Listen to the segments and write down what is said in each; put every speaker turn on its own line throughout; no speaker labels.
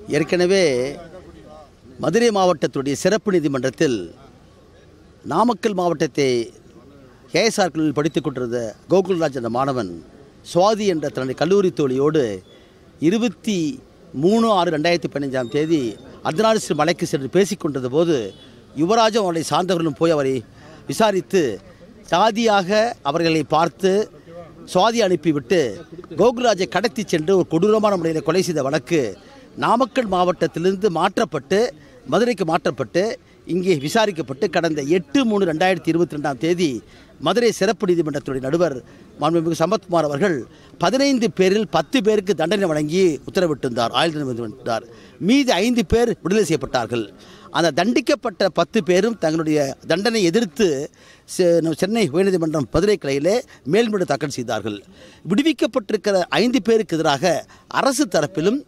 ஏற்கனவே மதுரை மாவட்டத்துடைய சிறப்பு நீதிமன்றத்தில் நாமக்கல் மாவட்டத்தை கேஎஸ்ஆர் கல்லூரியில் படித்துக் கொண்டிருந்த கோகுல்ராஜ் என்ற மாணவன் சுவாதி என்ற தன்னுடைய கல்லூரி தோழியோடு இருபத்தி மூணு ஆறு ரெண்டாயிரத்தி பதினஞ்சாம் தேதி அர்த்தநாரீஸ்வரர் மலைக்கு சென்று பேசிக் கொண்டிருந்த போது யுவராஜும் அவருடைய சார்ந்தவர்களும் போய் அவரை விசாரித்து சாதியாக அவர்களை பார்த்து சுவாதி அனுப்பிவிட்டு கோகுல்ராஜை கடத்தி சென்று ஒரு கொடூரமான முறையில் கொலை செய்த வழக்கு நாமக்கல் மாவட்டத்திலிருந்து மாற்றப்பட்டு மதுரைக்கு மாற்றப்பட்டு இங்கே விசாரிக்கப்பட்டு கடந்த எட்டு மூணு ரெண்டாயிரத்தி இருபத்தி ரெண்டாம் தேதி மதுரை சிறப்பு நீதிமன்றத்துடைய நடுவர் மாண்புமிகு சம்பத்குமார் அவர்கள் பதினைந்து பேரில் பத்து பேருக்கு தண்டனை வழங்கி உத்தரவிட்டிருந்தார் ஆயுள் தண்டனை விட்டார் மீதி ஐந்து பேர் விடுதலை செய்யப்பட்டார்கள் அந்த தண்டிக்கப்பட்ட பத்து பேரும் தங்களுடைய தண்டனை எதிர்த்து செ- நம்ம சென்னை உயர்நீதிமன்றம் மதுரை கிளையிலே மேல்முறை தாக்கல் செய்தார்கள் விடுவிக்கப்பட்டிருக்கிற ஐந்து பேருக்கு எதிராக அரசு தரப்பிலும்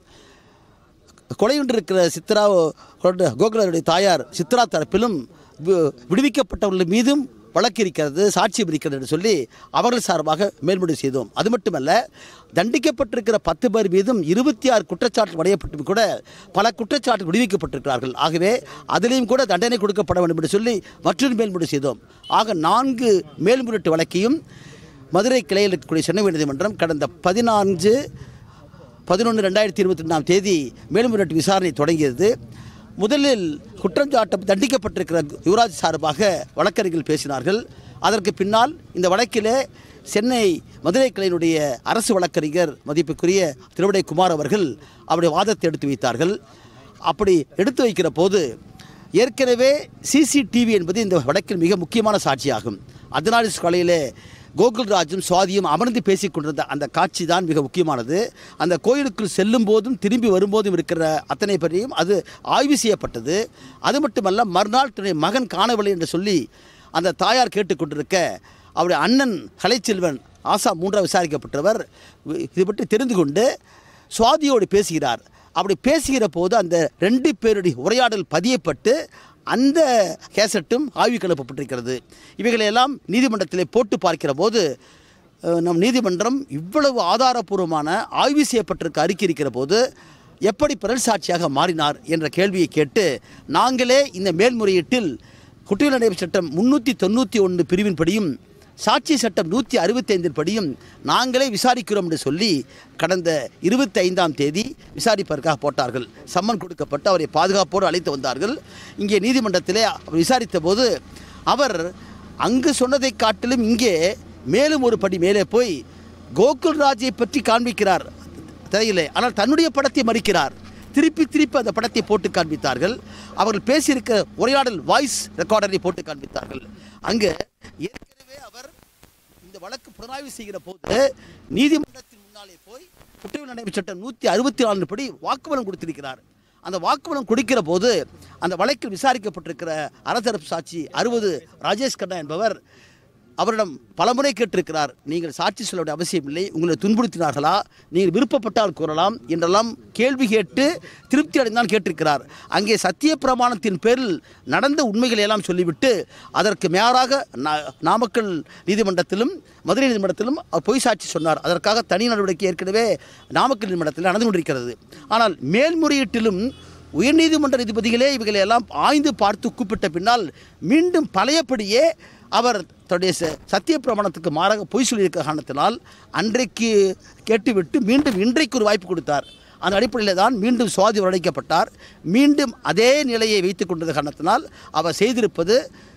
கொலையுண்டிருக்கிற சித்ரா கோகுலருடைய தாயார் சித்ரா தரப்பிலும் வி- விடுவிக்கப்பட்டவர்கள் மீதும் வழக்கு இருக்கிறது சாட்சியம் இருக்கிறது என்று சொல்லி அவர்கள் சார்பாக மேல்முறை செய்தோம் அது மட்டுமல்ல தண்டிக்கப்பட்டிருக்கிற பத்து பேர் மீதும் இருபத்தி ஆறு குற்றச்சாட்டு அடையப்பட்டும் கூட பல குற்றச்சாட்டு விடுவிக்கப்பட்டிருக்கிறார்கள் ஆகவே அதிலையும் கூட தண்டனை கொடுக்கப்பட வேண்டும் என்று சொல்லி மற்றொரு மேல்முறை செய்தோம் ஆக நான்கு மேல்முறையீட்டு வழக்கையும் மதுரை கிளையில் இருக்கக்கூடிய சென்னை உயர்நீதிமன்றம் கடந்த பதினான்கு பதினொன்று ரெண்டாயிரத்தி இருபத்தி ரெண்டாம் தேதி மேல்முறையீட்டு விசாரணை தொடங்கியது முதலில் குற்றம் சாட்ட தண்டிக்கப்பட்டிருக்கிற யுவராஜ் சார்பாக வழக்கறிஞர்கள் பேசினார்கள் அதற்கு பின்னால் இந்த வழக்கிலே சென்னை மதுரை கிளையினுடைய அரசு வழக்கறிஞர் மதிப்புக்குரிய திருவிடை குமார் அவர்கள் அவருடைய வாதத்தை எடுத்து வைத்தார்கள் அப்படி எடுத்து வைக்கிற போது ஏற்கனவே சிசிடிவி என்பது இந்த வழக்கில் மிக முக்கியமான சாட்சியாகும் அதனாலிஸ் கொலையிலே கோகுல்ராஜும் சுவாதியும் அமர்ந்து பேசிக் கொண்டிருந்த அந்த காட்சி தான் மிக முக்கியமானது அந்த கோயிலுக்குள் செல்லும் போதும் திரும்பி வரும்போதும் இருக்கிற அத்தனை பேரையும் அது ஆய்வு செய்யப்பட்டது அது மட்டுமல்ல மறுநாள் தன்னுடைய மகன் காணவில்லை என்று சொல்லி அந்த தாயார் கேட்டுக்கொண்டிருக்க அவருடைய அண்ணன் கலைச்செல்வன் ஆசா மூன்றாவது விசாரிக்கப்பட்டவர் இது பற்றி தெரிந்து கொண்டு சுவாதியோடு பேசுகிறார் அப்படி பேசுகிற போது அந்த ரெண்டு பேருடைய உரையாடல் பதியப்பட்டு அந்த கேசட்டும் ஆய்வுக்கு அனுப்பப்பட்டிருக்கிறது இவைகளையெல்லாம் நீதிமன்றத்திலே போட்டு பார்க்கிற போது அஹ், நம் நீதிமன்றம் இவ்வளவு ஆதாரபூர்வமான ஆய்வு செய்யப்பட்டிருக்க அறிக்கை இருக்கிற போது எப்படி பிறல் சாட்சியாக மாறினார் என்ற கேள்வியை கேட்டு நாங்களே இந்த மேல்முறையீட்டில் குற்றவியல் நடைமுறை சட்டம் முன்னூற்றி தொண்ணூற்றி ஒன்று பிரிவின்படியும் சாட்சி சட்டம் நூற்றி அறுபத்தைந்தின் படியும் நாங்களே விசாரிக்கிறோம் என்று சொல்லி கடந்த இருபத்தி ஐந்தாம் தேதி விசாரிப்பதற்காக போட்டார்கள் சம்மன் கொடுக்கப்பட்டு அவரை பாதுகாப்போடு அழைத்து வந்தார்கள் இங்கே நீதிமன்றத்திலே அவர் விசாரித்த போது அவர் அங்கு சொன்னதை காட்டிலும் இங்கே மேலும் ஒரு படி மேலே போய் கோகுல்ராஜை பற்றி காண்பிக்கிறார் திரையிலே ஆனால் தன்னுடைய படத்தை மறிக்கிறார் திருப்பி திருப்பி அந்த படத்தை போட்டு காண்பித்தார்கள் அவர்கள் பேசியிருக்க உரையாடல் வாய்ஸ் ரெக்கார்டரை போட்டு காண்பித்தார்கள் அங்கு ஏற்கனவே அவர் இந்த வழக்கு புலனாய்வு செய்கிற போது நீதிமன்றத்தின் முன்னாலே போய் குற்றவியல் நடைமுறை சட்டம் நூற்றி அறுபத்தி நாலு படி வாக்குமூலம் கொடுத்திருக்கிறார் அந்த வாக்குமூலம் கொடுக்கிற போது அந்த வழக்கில் விசாரிக்கப்பட்டிருக்கிற அரசரப்பு சாட்சி அறுபது ராஜேஷ் கண்ணா என்பவர் அவரிடம் பலமுறை கேட்டிருக்கிறார் நீங்கள் சாட்சி சொல்ல வேண்டிய அவசியம் இல்லை உங்களை துன்புறுத்தினார்களா நீங்கள் விருப்பப்பட்டால் கூறலாம் என்றெல்லாம் கேள்வி கேட்டு திருப்தி அடைந்தான் கேட்டிருக்கிறார் அங்கே சத்திய பிரமாணத்தின் பேரில் நடந்த உண்மைகளை எல்லாம் சொல்லிவிட்டு அதற்கு மேலாக நா- நாமக்கல் நீதிமன்றத்திலும் மதுரை நீதிமன்றத்திலும் அவர் பொய் சாட்சி சொன்னார் அதற்காக தனி நடவடிக்கை ஏற்கனவே நாமக்கல் நீதிமன்றத்தில் நடந்து கொண்டிருக்கிறது ஆனால் மேல்முறையீட்டிலும் உயர்நீதிமன்ற நீதிபதிகளே இவைகளை எல்லாம் ஆய்ந்து பார்த்து கூப்பிட்ட பின்னால் மீண்டும் பழையபடியே அவர் தன்னுடைய ச- சத்திய பிரமாணத்துக்கு மாறாக பொய் சொல்லியிருக்க காரணத்தினால் அன்றைக்கு கேட்டுவிட்டு மீண்டும் இன்றைக்கு ஒரு வாய்ப்பு கொடுத்தார் அந்த அடிப்படையில் தான் மீண்டும் சுவாதி வரவழைக்கப்பட்டார் மீண்டும் அதே நிலையை வைத்துக் கொண்டது காரணத்தினால் அவர் செய்திருப்பது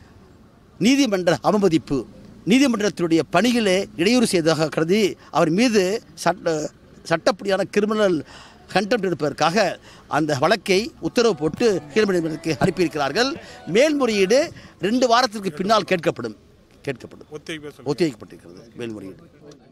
நீதிமன்ற அவமதிப்பு நீதிமன்றத்தினுடைய பணிகளே இடையூறு செய்ததாக கருதி அவர் மீது சட்ட சட்டப்படியான கிரிமினல் கண்டெம்ட் எடுப்பதற்காக அந்த வழக்கை உத்தரவு போட்டு கீழ்மணிக்கு அனுப்பியிருக்கிறார்கள் மேல்முறையீடு ரெண்டு வாரத்திற்கு பின்னால் கேட்கப்படும் கேட்கப்படும்
ஒத்திவைப்பு
ஒத்திவைக்கப்பட்டிருக்கிறது மேல்முறையீடு